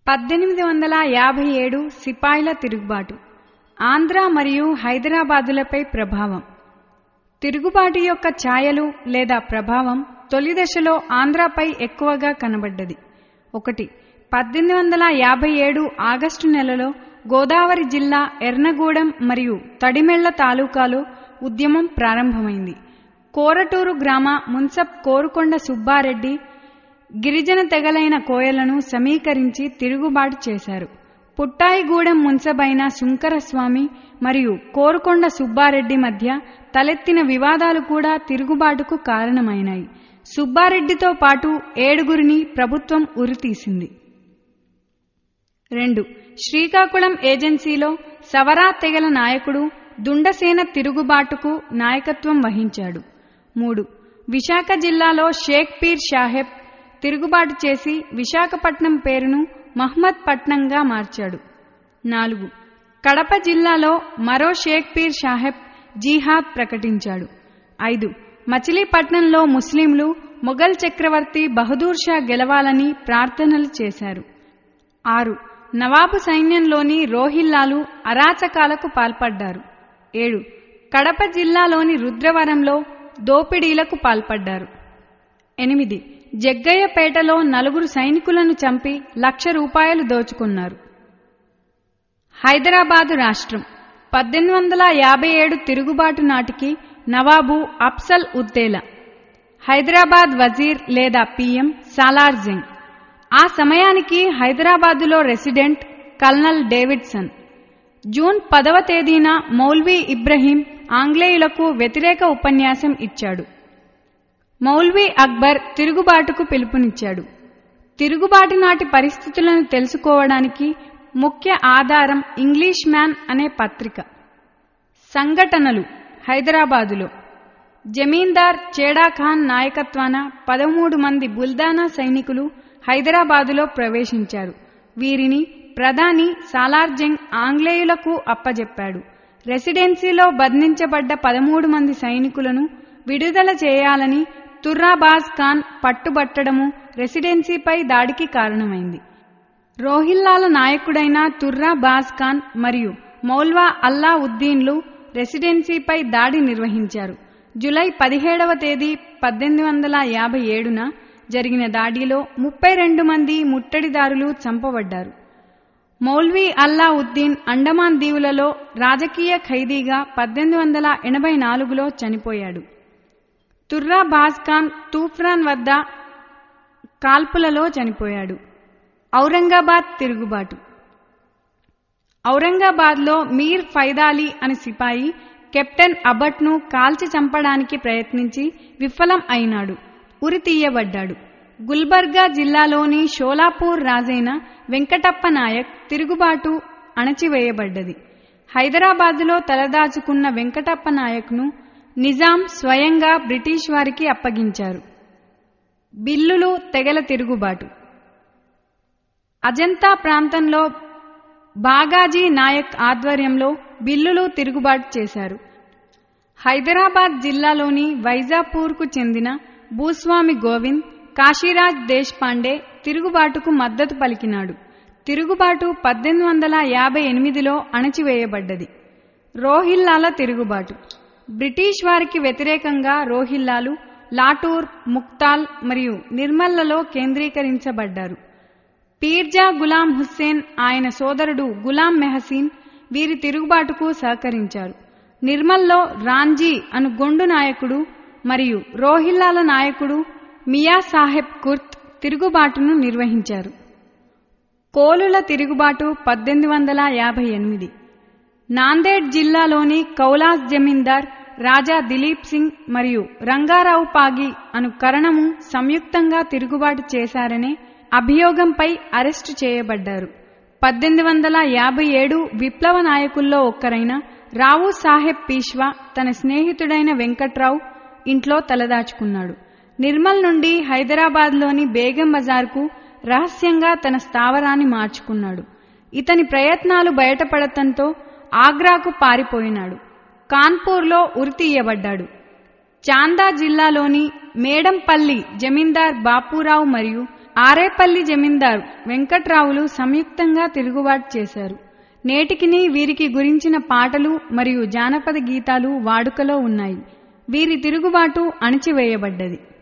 పద్దెనిమిది వందల యాభై ఏడు సిపాయిల తిరుగుబాటు ఆంధ్ర మరియు హైదరాబాదులపై ప్రభావం తిరుగుబాటు యొక్క ఛాయలు లేదా ప్రభావం తొలి దశలో ఆంధ్రపై ఎక్కువగా కనబడ్డది ఒకటి పద్దెనిమిది వందల యాభై ఏడు ఆగస్టు నెలలో గోదావరి జిల్లా ఎర్నగూడెం మరియు తడిమెళ్ల తాలూకాలో ఉద్యమం ప్రారంభమైంది కోరటూరు గ్రామ మున్సబ్ కోరుకొండ సుబ్బారెడ్డి గిరిజన తెగలైన కోయలను సమీకరించి తిరుగుబాటు చేశారు పుట్టాయిగూడెం మున్సబైన శుంకరస్వామి మరియు కోరుకొండ సుబ్బారెడ్డి మధ్య తలెత్తిన వివాదాలు కూడా తిరుగుబాటుకు కారణమైనాయి సుబ్బారెడ్డితో పాటు ఏడుగురిని ప్రభుత్వం ఉరితీసింది రెండు శ్రీకాకుళం ఏజెన్సీలో సవరా తెగల నాయకుడు దుండసేన తిరుగుబాటుకు నాయకత్వం వహించాడు మూడు విశాఖ జిల్లాలో షేక్ పీర్ సాహెబ్ తిరుగుబాటు చేసి విశాఖపట్నం పేరును మహ్మద్ పట్నంగా మార్చాడు నాలుగు కడప జిల్లాలో మరో షేక్ పీర్ సాహెబ్ జీహాద్ ప్రకటించాడు ఐదు మచిలీపట్నంలో ముస్లింలు మొఘల్ చక్రవర్తి బహదూర్ షా గెలవాలని ప్రార్థనలు చేశారు ఆరు నవాబు సైన్యంలోని రోహిల్లాలు అరాచకాలకు పాల్పడ్డారు ఏడు కడప జిల్లాలోని రుద్రవరంలో దోపిడీలకు పాల్పడ్డారు ఎనిమిది జగ్గయ్యపేటలో నలుగురు సైనికులను చంపి లక్ష రూపాయలు దోచుకున్నారు హైదరాబాదు రాష్ట్రం పద్దెనిమిది వందల యాభై ఏడు తిరుగుబాటు నాటికి నవాబు అఫ్సల్ ఉద్దేలా హైదరాబాద్ వజీర్ లేదా పిఎం సాలార్ జంగ్ ఆ సమయానికి హైదరాబాదులో రెసిడెంట్ కల్నల్ డేవిడ్సన్ జూన్ పదవ తేదీన మౌల్వీ ఇబ్రహీం ఆంగ్లేయులకు వ్యతిరేక ఉపన్యాసం ఇచ్చాడు మౌల్వీ అక్బర్ తిరుగుబాటుకు పిలుపునిచ్చాడు తిరుగుబాటు నాటి పరిస్థితులను తెలుసుకోవడానికి ముఖ్య ఆధారం ఇంగ్లీష్ మ్యాన్ అనే పత్రిక సంఘటనలు హైదరాబాదులో జమీందార్ చేడాఖాన్ నాయకత్వాన పదమూడు మంది బుల్దానా సైనికులు హైదరాబాదులో ప్రవేశించారు వీరిని ప్రధాని సాలార్జంగ్ ఆంగ్లేయులకు అప్పజెప్పాడు రెసిడెన్సీలో బంధించబడ్డ పదమూడు మంది సైనికులను విడుదల చేయాలని తుర్రాబాజ్ ఖాన్ పట్టుబట్టడము రెసిడెన్సీపై దాడికి కారణమైంది రోహిల్లాల నాయకుడైన తుర్రాబాజ్ ఖాన్ మరియు మౌల్వా అల్లా ఉద్దీన్లు రెసిడెన్సీపై దాడి నిర్వహించారు జులై పదిహేడవ తేదీ పద్దెనిమిది వందల యాభై ఏడున జరిగిన దాడిలో ముప్పై రెండు మంది ముట్టడిదారులు చంపబడ్డారు మౌల్వీ అల్లా ఉద్దీన్ అండమాన్ దీవులలో రాజకీయ ఖైదీగా పద్దెనిమిది వందల ఎనభై నాలుగులో చనిపోయాడు తుర్రా బాజ్ఖాన్ తూఫ్రాన్ వద్ద కాల్పులలో చనిపోయాడు ఔరంగాబాద్ తిరుగుబాటు ఔరంగాబాద్లో మీర్ ఫైదాలి అనే సిపాయి కెప్టెన్ అబట్ను కాల్చి చంపడానికి ప్రయత్నించి విఫలం అయినాడు ఉరి తీయబడ్డాడు గుల్బర్గా జిల్లాలోని షోలాపూర్ రాజైన వెంకటప్ప నాయక్ తిరుగుబాటు అణచివేయబడ్డది హైదరాబాదులో తలదాచుకున్న వెంకటప్ప నాయక్ను నిజాం స్వయంగా బ్రిటిష్ వారికి అప్పగించారు బిల్లులు తెగల తిరుగుబాటు అజంతా ప్రాంతంలో బాగాజీ నాయక్ ఆధ్వర్యంలో బిల్లులు తిరుగుబాటు చేశారు హైదరాబాద్ జిల్లాలోని వైజాపూర్కు చెందిన భూస్వామి గోవింద్ కాశీరాజ్ దేశ్పాండే తిరుగుబాటుకు మద్దతు పలికినాడు తిరుగుబాటు పద్దెనిమిది వందల యాభై ఎనిమిదిలో అణచివేయబడ్డది రోహిల్లాల తిరుగుబాటు బ్రిటిష్ వారికి వ్యతిరేకంగా రోహిల్లాలు లాటూర్ ముక్తాల్ మరియు నిర్మల్లలో కేంద్రీకరించబడ్డారు పీర్జా గులాం హుస్సేన్ ఆయన సోదరుడు గులాం మెహసీన్ వీరి తిరుగుబాటుకు సహకరించారు నిర్మల్లో రాంజీ అను గొండు నాయకుడు మరియు రోహిల్లాల నాయకుడు మియా సాహెబ్ కుర్త్ తిరుగుబాటును నిర్వహించారు కోలుల తిరుగుబాటు పద్దెనిమిది వందల యాభై ఎనిమిది నాందేడ్ జిల్లాలోని కౌలాస్ జమీందార్ రాజా దిలీప్ సింగ్ మరియు రంగారావు పాగి అను కరణము సంయుక్తంగా తిరుగుబాటు చేశారనే అభియోగంపై అరెస్టు చేయబడ్డారు పద్దెనిమిది వందల యాభై ఏడు విప్లవ నాయకుల్లో ఒక్కరైన రావు సాహెబ్ పీష్వా తన స్నేహితుడైన వెంకట్రావు ఇంట్లో తలదాచుకున్నాడు నిర్మల్ నుండి హైదరాబాద్లోని బేగం బజార్కు రహస్యంగా తన స్థావరాన్ని మార్చుకున్నాడు ఇతని ప్రయత్నాలు బయటపడటంతో ఆగ్రాకు పారిపోయినాడు కాన్పూర్లో ఉరితీయబడ్డాడు చాందా జిల్లాలోని మేడంపల్లి జమీందార్ బాపూరావు మరియు ఆరేపల్లి జమీందారు వెంకట్రావులు సంయుక్తంగా తిరుగుబాటు చేశారు నేటికిని వీరికి గురించిన పాటలు మరియు జానపద గీతాలు వాడుకలో ఉన్నాయి వీరి తిరుగుబాటు అణిచివేయబడ్డది